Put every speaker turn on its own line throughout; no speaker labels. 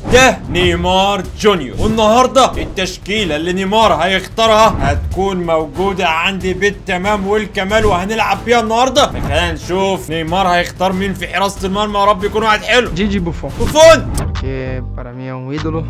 ده نيمار جونيور والنهارده التشكيله اللي نيمار هيختارها هتكون موجوده عندي بالتمام والكمال وهنلعب بيها النهارده خلينا نشوف نيمار هيختار مين في حراسه المرمى يا رب يكون واحد حلو
Gigi Buffon,
بوفون
que para mim é um ídolo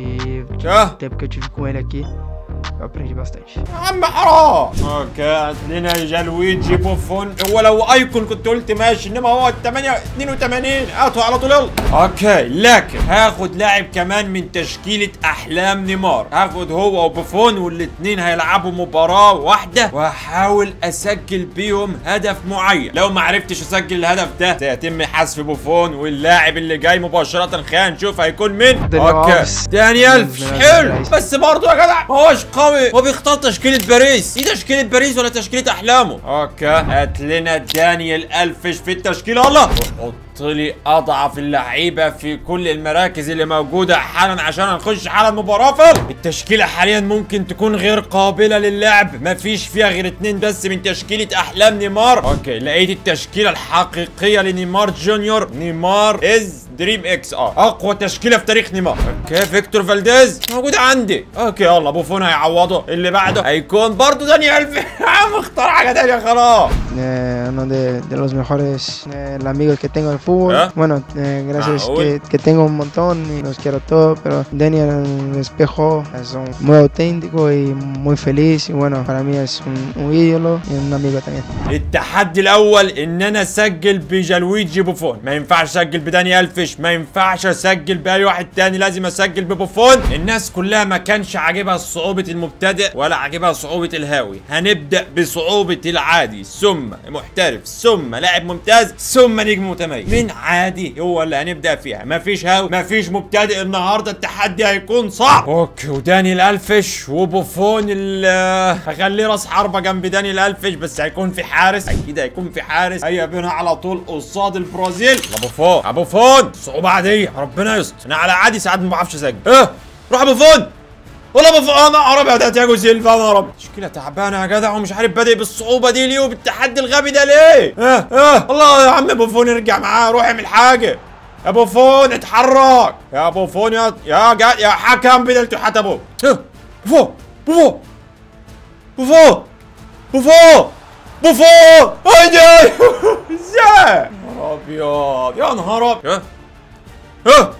e
اه
o tempo que eu tive com ele aqui, eu aprendi bastante.
يا عم حرام اوكي هات لنا جالويجي بوفون هو لو ايكون كنت قلت ماشي انما هو 8 82 هاته على طول يلا اوكي لكن هاخد لاعب كمان من تشكيله احلام نيمار هاخد هو وبوفون والاثنين هيلعبوا مباراه واحده وهحاول اسجل بيهم هدف معين لو ما عرفتش اسجل الهدف ده سيتم حذف بوفون واللاعب اللي جاي مباشره خلينا نشوف هيكون مين
دانيال
اوكي
ألفيس.
دانيال
دانيال
حلو
ألفيس.
بس برضه يا جدع ما هوش قوي هو بيختار تشكيلة باريس دي تشكيلة باريس ولا تشكيلة احلامه اوكي هات لنا دانيال الفش في التشكيلة الله وحط لي اضعف اللعيبة في كل المراكز اللي موجودة حالا عشان نخش حالا مباراة فل التشكيلة حاليا ممكن تكون غير قابلة للعب مفيش فيها غير اتنين بس من تشكيلة احلام نيمار اوكي لقيت التشكيلة الحقيقية لنيمار جونيور نيمار از دريم اكس اه اقوى تشكيله في تاريخ نيمار اوكي فيكتور فالديز موجود عندي اوكي يلا بوفون هيعوضه اللي بعده هيكون برضه دانيال الف يا عم اختار حاجه تانيه خلاص
Eh, uno de, de los mejores eh, amigos que tengo en el fútbol.
¿Eh?
Bueno, eh, gracias
Ah,
que, que tengo un montón y los quiero todos, pero Daniel en el espejo es un muy auténtico y muy feliz y bueno, para mí es un, un ídolo y un amigo también.
التحدي الاول ان انا اسجل بجلويجي بوفون ما ينفعش اسجل بداني الفش ما ينفعش اسجل باي واحد تاني لازم اسجل ببوفون الناس كلها ما كانش عاجبها صعوبه المبتدئ ولا عاجبها صعوبه الهاوي هنبدا بصعوبه العادي ثم محترف ثم لاعب ممتاز ثم نجم متميز من عادي هو اللي هنبدا فيها مفيش هاوي مفيش مبتدئ النهارده التحدي هيكون صعب اوكي ودانيال الفش وبوفون ال- هخليه راس حربه جنب دانيال الفش بس هيكون في حارس اكيد هيكون في حارس هيا بينا على طول قصاد البرازيل ابو فون ابو فون صعوبه عاديه ربنا يستر انا على عادي ساعات ما بعرفش اسجل اه روح ابو فون والله ابو فون انا عربي ده تياجو سيلفا انا عربي تشكيله تعبانه يا جدع ومش عارف بادئ بالصعوبه دي ليه وبالتحدي الغبي ده ليه اه اه الله يا عم ابو فون ارجع معاه روح اعمل حاجه يا ابو فون اتحرك يا ابو فون يا يا جا يا حكم بدلته حتى ابو اه بوفون بوفون بوفون بوفون بوفون هيدي ازاي يا نهار ابيض يا نهار ابيض ها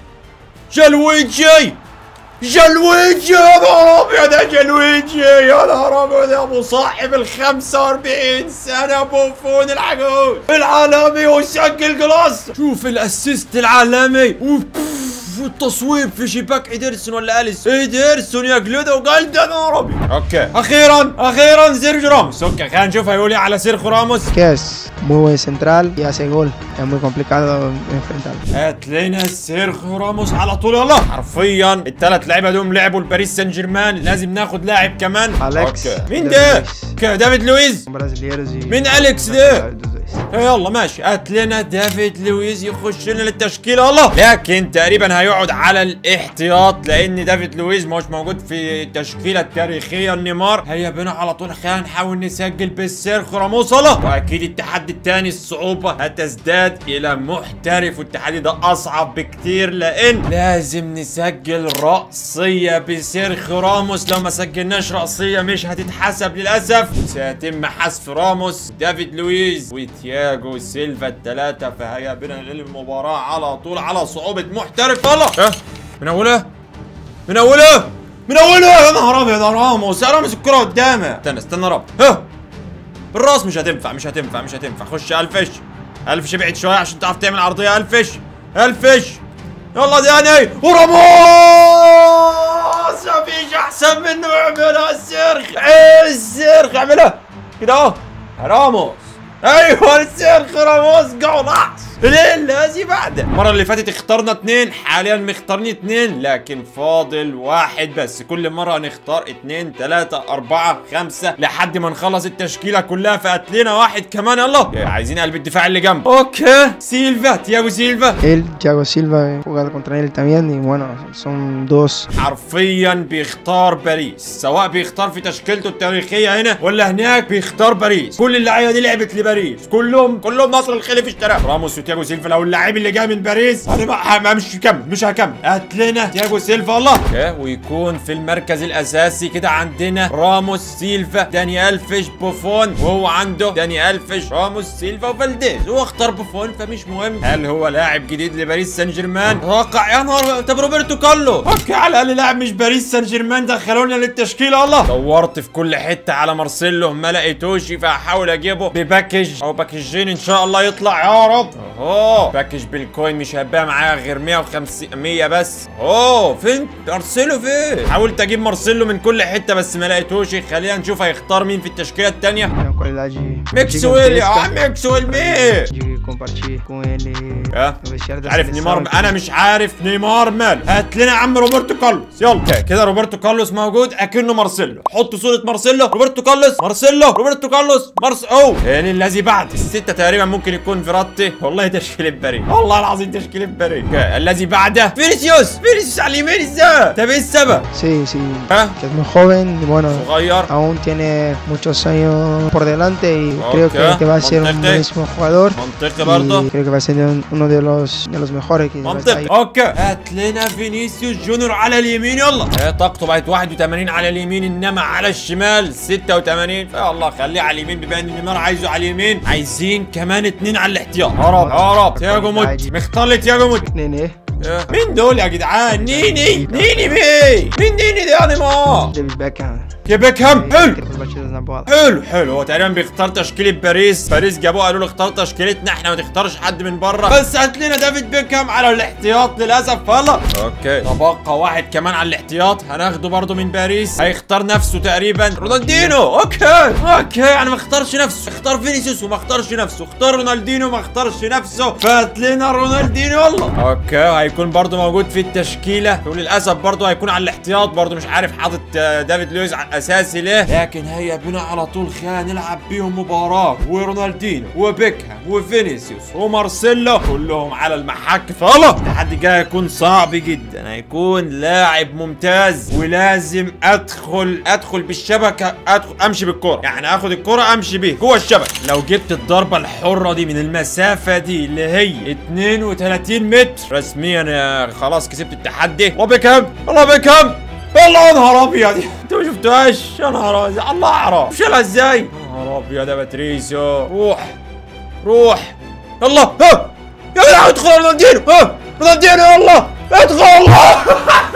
جلويجي جلويجي يا نهار ابيض يا جلويجي يا نهار ابيض يا ابو صاحب ال 45 سنه بوفون العجوز العالمي وسجل جلاس شوف الاسيست العالمي وف- والتصويب في شباك ايدرسون ولا اليس ايدرسون يا جلودة وقال ده نهار ابيض اوكي اخيرا اخيرا سيرجيو راموس اوكي خلينا نشوف هيقول ايه على سيرخو راموس
Que es muy buen central y hace gol. Es muy complicado enfrentarlo.
هات لنا سيرخيو راموس على طول يلا حرفيا الثلاث لعيبه دول لعبوا لباريس سان جيرمان لازم ناخد لاعب كمان
أليكس.
أوكي. مين
دافيد
ده؟
لويس.
اوكي دافيد لويز
Son brasileiros y...
مين أليكس ده؟
Dos dois.
يلا ماشي هات لنا دافيد لويز يخش لنا للتشكيله الله لكن تقريبا هيقعد على الاحتياط لان دافيد لويز مش موجود في التشكيله التاريخيه النيمار هيا بنا على طول خلينا نحاول نسجل بالسيرخ راموس الله واكيد التحدي الثاني الصعوبه هتزداد الى محترف والتحدي ده اصعب بكتير لان لازم نسجل راسيه بسيرخ راموس لو ما سجلناش راسيه مش هتتحسب للاسف سيتم حذف راموس دافيد لويز وتياجو سيلفا الثلاثه فهيا بنا للمباراه على طول على صعوبه محترف الله ها من اولها من اولها من اولها يا نهار ابيض يا راموس يا راموس الكره قدامه استنى استنى رب ها بالراس مش هتنفع مش هتنفع مش هتنفع خش الفش الفش ابعد شويه عشان تعرف تعمل عرضيه الفش الفش يلا داني وراموس ما فيش احسن منه يعملها السيرخ ايه السيرخ اعملها كده اهو راموس ايوه السيرخ راموس جولاس ليه لازم بعده المره اللي فاتت اخترنا اتنين حاليا مختارين اتنين لكن فاضل واحد بس كل مره نختار اتنين تلاته اربعه خمسه لحد ما نخلص التشكيله كلها فهات لنا واحد كمان يلا عايزين قلب الدفاع اللي جنبه اوكي سيلفا تياجو سيلفا
Él, Thiago Silva, he jugado contra él también y bueno, son dos
حرفيا بيختار باريس سواء بيختار في تشكيلته التاريخيه هنا ولا هناك بيختار باريس كل اللعيبه دي لعبت لباريس كلهم كلهم نصر الخليفي اشتراهم راموس وتياجو تياجو سيلفا لو اللاعب اللي جاي من باريس انا ما ما- مش هكمل مش هكمل هات لنا تياجو سيلفا الله اوكي ويكون في المركز الاساسي كده عندنا راموس سيلفا داني الفيش بوفون وهو عنده داني الفيش راموس سيلفا وفالديز هو اختار بوفون فمش مهم هل هو لاعب جديد لباريس سان جيرمان اتوقع يا نهار طب روبرتو كارلو اوكي على الاقل لاعب مش باريس سان جيرمان دخلونا للتشكيله الله دورت في كل حته على مارسيلو ما لقيتوش فهحاول اجيبه بباكج او باكجين ان شاء الله يطلع يا رب اهو باكج بالكوين مش هيبقى معايا غير 150 100 بس اوه فين مارسيلو فين حاولت اجيب مارسيلو من كل حته بس ما لقيتوش خلينا نشوف هيختار مين في التشكيله الثانيه
Una qualidade
ميكسويل يا عم
gigantesca
ميكسويل مين
de compartilhar com ele
اه
no vestiário da
عارف
seleção.
نيمار انا مش عارف نيمار مال هات لنا يا عم روبرتو كارلوس يلا اوكي، كده روبرتو كارلوس موجود اكنه مارسيلو حط صوره مارسيلو روبرتو كارلوس مارسيلو روبرتو كارلوس مارس اوه يعني الذي بعد السته تقريبا ممكن يكون فيراتي والله تشكيله بري والله العظيم تشكيله بري اوكي، الذي بعده فينيسيوس فينيسيوس على اليمين ازاي طب ايه السبب
Sí, sí.
ها
Que es muy joven y bueno,
صغير
aún tiene muchos años por delante y creo
Ok,
que, que va a ser un
Montete.
buenísimo jugador.
منطقي برضه
Y creo que va a ser un- uno de los, de los mejores que va a estar
منطقي
ahí.
اوكي هات لنا فينيسيوس جونيور على اليمين يلا إيه، طاقته بقت 81 على اليمين انما على الشمال 86 فيا الله خليه على اليمين بما ان نيمار عايزه على اليمين عايزين كمان اتنين على الاحتياط هرب هرب تياجو موت مختار لي تياجو موت
Nenê,
إيه، مين دول يا جدعان نيني نيني مين مين نيني ده يا نيمار
David Beckham.
يا بيكهام حلو
Tem as batidas na bola.
حلو حلو هو تقريبا بيختار تشكيلة باريس باريس جابوه قالوا له اختار تشكيلتنا احنا ما تختارش حد من بره بس هات لنا دافيد بيكهام على الاحتياط للاسف يلا اوكي تبقى واحد كمان على الاحتياط هناخده برضه من باريس هيختار نفسه تقريبا رونالدينو اوكي اوكي يعني ما اختارش نفسه اختار فينيسيوس وما اختارش نفسه اختار رونالدينو وما اختارش نفسه فهات لنا رونالدينو يلا اوكي هيكون برضه موجود في التشكيله وللاسف برضه هيكون على الاحتياط برضه مش عارف حاطط آه، دافيد لويز على الاساسي ليه لكن هيا بنا على طول خلينا نلعب بيهم مباراه ورونالدينو وبيكهام وفينيسيوس ومارسيلو كلهم على المحك فلا التحدي جاي هيكون صعب جدا هيكون لاعب ممتاز ولازم ادخل ادخل بالشبكه ادخل امشي بالكره يعني اخد الكره امشي بيها جوه الشبكه لو جبت الضربه الحره دي من المسافه دي اللي هي 32 متر رسميا يا خلاص كسبت التحدي وبيكهام الله بيكهام والله يا نهار ابيض انتوا ما شفتوهاش يا نهار أبيض. الله اعرف شالها ازاي يا نهار ابيض يا باتريسيو روح روح يلا ها يا جدع ادخل رونالدينو ها رونالدينو يلا ادخل الله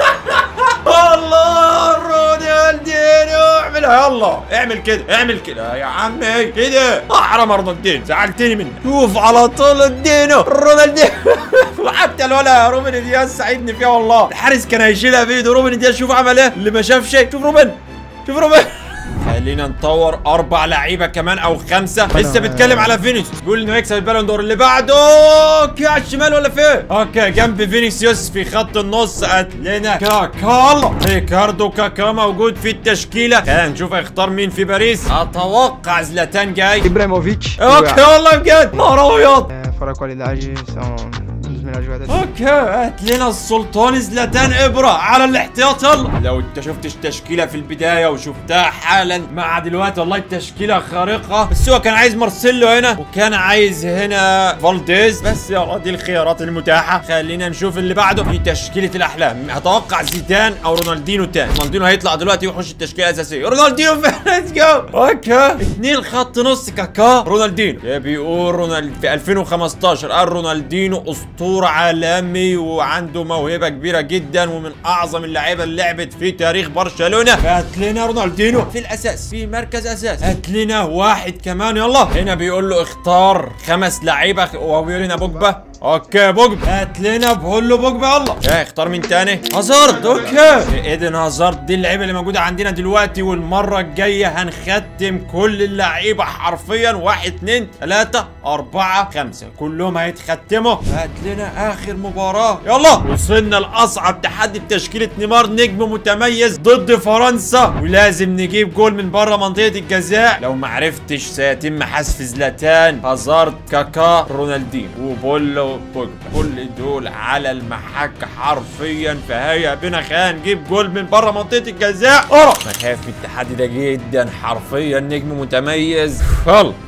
الله رونالدينو اعملها يلا اعمل كده اعمل كده يا عمي كده احرم رونالدينو زعلتني منك شوف على طول الدينو رونالدينو وحتى الولا روبن دياز ساعدني فيها والله الحارس كان هيشيلها بايده روبن دياز شوف عمل ايه اللي ما شاف شيء شوف روبن شوف روبن خلينا نطور اربع لعيبه كمان او خمسه لسه بيتكلم على فينيسيوس بيقول انه يكسب البالون دور اللي بعده اوكي على الشمال ولا فين اوكي جنب فينيسيوس في خط النص هات لنا كاكا الله ريكاردو كاكا موجود في التشكيله خلينا نشوف هيختار مين في باريس اتوقع زلاتان جاي
Ibrahimovic.
اوكي والله بجد نهار ابيض
É, fora a qualidade, são um dos melhores jogadores.
اوكي هات لنا السلطان زلاتان ابره على الاحتياط يلا لو انت شفتش تشكيله في البدايه وشفتها حالا مع دلوقتي والله التشكيله خارقه بس هو كان عايز مارسيلو هنا وكان عايز هنا فالديز بس يلا دي الخيارات المتاحه خلينا نشوف اللي بعده في تشكيله الاحلام اتوقع زيدان او رونالدينو تاني رونالدينو هيطلع دلوقتي ويخش التشكيله الاساسيه رونالدينو ليتس جو اوكي اثنين خط نص كاكا رونالدينو ده بيقول رونالد في 2015 قال رونالدينو اسطوره عالمي وعنده موهبه كبيره جدا ومن اعظم اللعيبه اللي لعبت في تاريخ برشلونه هات لنا رونالدينو في الاساس في مركز اساس هات لنا واحد كمان يلا هنا بيقول له اختار خمس لعيبه وهو بيقول لنا بوجبا اوكي بوجبا هات لنا بقول له بوجبا يلا ايه اختار مين تاني هازارد اوكي ايدن هازارد دي اللعيبه اللي موجوده عندنا دلوقتي والمره الجايه هنختم كل اللعيبه حرفيا واحد اتنين تلاته اربعه خمسه كلهم هيتختموا هات لنا اخر مباراه يلا وصلنا لاصعب تحدي بتشكيله نيمار نجم متميز ضد فرنسا ولازم نجيب جول من بره منطقه الجزاء لو ما عرفتش سيتم حذف زلاتان هازارد كاكا رونالدينو وبولو بوجبا كل دول على المحك حرفيا فهيا بنا خلينا نجيب جول من بره منطقه الجزاء ارى بخاف من التحدي ده جدا حرفيا نجم متميز يلا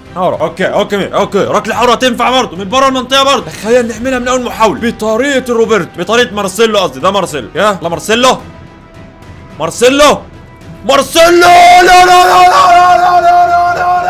حارة اوكي اوكي اوكي ركله حارة تنفع برضه من بره المنطقة برضه خلينا نعملها من اول محاولة بطريقة روبرت بطريقة مارسيلو قصدي ده مارسيلو يا لا مارسيلو مارسيلو مارسيلو لا لا لا لا لا لا لا لا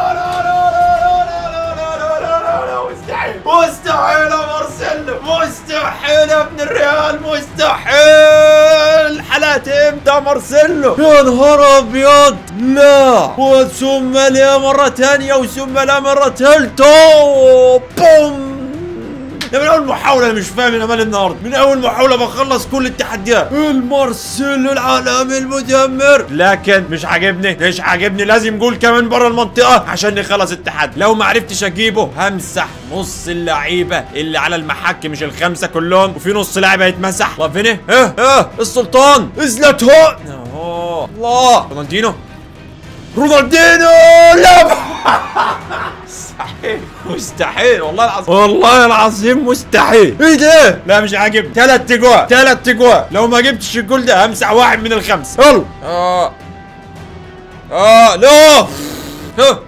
مستحيل مستحيل يا مارسيلو مستحيل يا ابن الريال مستحيل حالات امتى مارسيلو يا نهار ابيض لا وثم لا مرة ثانية وثم لا مرة ثالثة بوم ده من اول محاولة أنا مش فاهم انا مالي النهارده من اول محاولة بخلص كل التحديات المارسيلو العالمي المدمر لكن مش عاجبني مش عاجبني لازم جول كمان بره المنطقة عشان نخلص التحدي لو ما عرفتش اجيبه همسح نص اللعيبة اللي على المحك مش الخمسة كلهم وفي نص لاعب هيتمسح طب فين ايه ايه ايه السلطان ازلتون اوه الله رونالدينو رونالدينو لا مستحيل مستحيل والله العظيم والله العظيم مستحيل ايه ده لا مش عاجبني ثلاث تجوال ثلاث تجوال لو ما جبتش الجول ده همسح واحد من الخمسه يلا اه اه لا ها.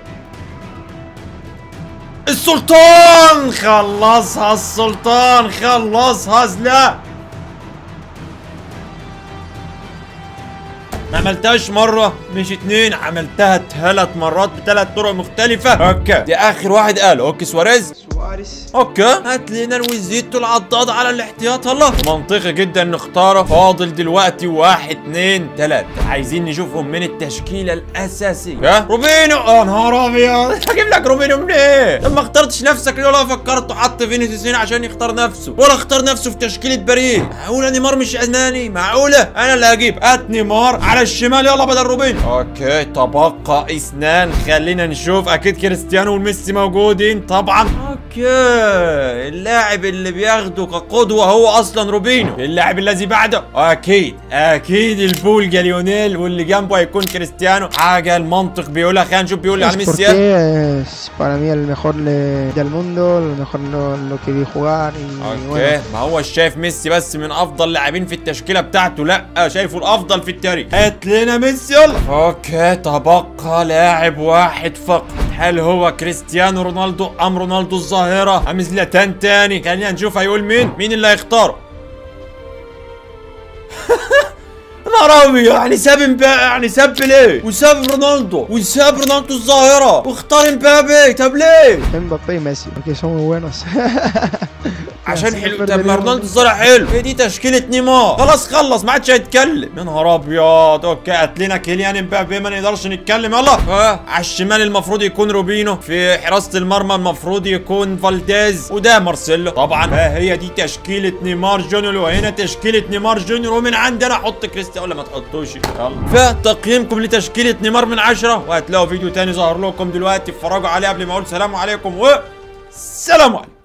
السلطان خلصها السلطان خلصها لا ما عملتهاش مرة مش اتنين عملتها ثلاث مرات بثلاث طرق مختلفة اوكي دي اخر واحد قال اوكي سواريز
Suárez.
اوكي هات لنا الوزيتو العضاد على الاحتياط الله منطقي جدا نختاره فاضل دلوقتي واحد اتنين تلاتة عايزين نشوفهم من التشكيلة الأساسية ها روبينو يا نهار أبيض هجيب لك روبينو منين؟ لما اخترتش نفسك ليه ولا فكرت وحط فينيسيوس هنا عشان يختار نفسه ولا اختار نفسه في تشكيلة باريس معقولة نيمار مش ألماني معقولة أنا اللي هجيب هات نيمار على الشمال يلا بدل روبينو اوكي تبقى اثنان خلينا نشوف أكيد كريستيانو وميسي موجودين طبعا اوكي اللاعب اللي بياخده كقدوة هو اصلا روبينو اللاعب الذي بعده اكيد اكيد البولجا ليونيل واللي جنبه هيكون كريستيانو حاجة المنطق بيقولها خلينا نشوف بيقول على
Es
ميسي
porque
إيه.
es para mí el mejor le- del mundo, lo mejor lo, lo que vi jugar y
اوكي
bueno.
ما هو شايف ميسي بس من افضل لاعبين في التشكيله بتاعته لا شايفه الافضل في التاريخ هات لنا ميسي يلا اوكي تبقى لاعب واحد فقط هل هو كريستيانو رونالدو ام رونالدو الظاهره ام زلاتان تاني خلينا نشوف هيقول مين مين اللي هيختاره نهار ابيض يعني ساب امبابي يعني ساب ليه وساب رونالدو وساب رونالدو الظاهره واختار امبابي طب ليه
Mbappé y Messi, porque son muy buenos.
عشان
Así
حلو
perderíamos.
طب ما رونالدو الظاهر حلو هي دي تشكيله نيمار خلاص خلص ما عادش هيتكلم يا نهار ابيض اوكي هات لنا كيليان امبابي ما نقدرش نتكلم يلا اه على الشمال المفروض يكون روبينو في حراسه المرمى المفروض يكون فالديز وده مارسيلو طبعا ها هي دي تشكيله نيمار جونيور وهنا تشكيله نيمار جونيور ومن عندنا احط كريستيانو ولا ما تحطوش يلا فتقييمكم لتشكيله نيمار من عشرة وهتلاقوا فيديو تاني ظهر لكم دلوقتي اتفرجوا عليه قبل ما اقول سلام عليكم و سلام عليكم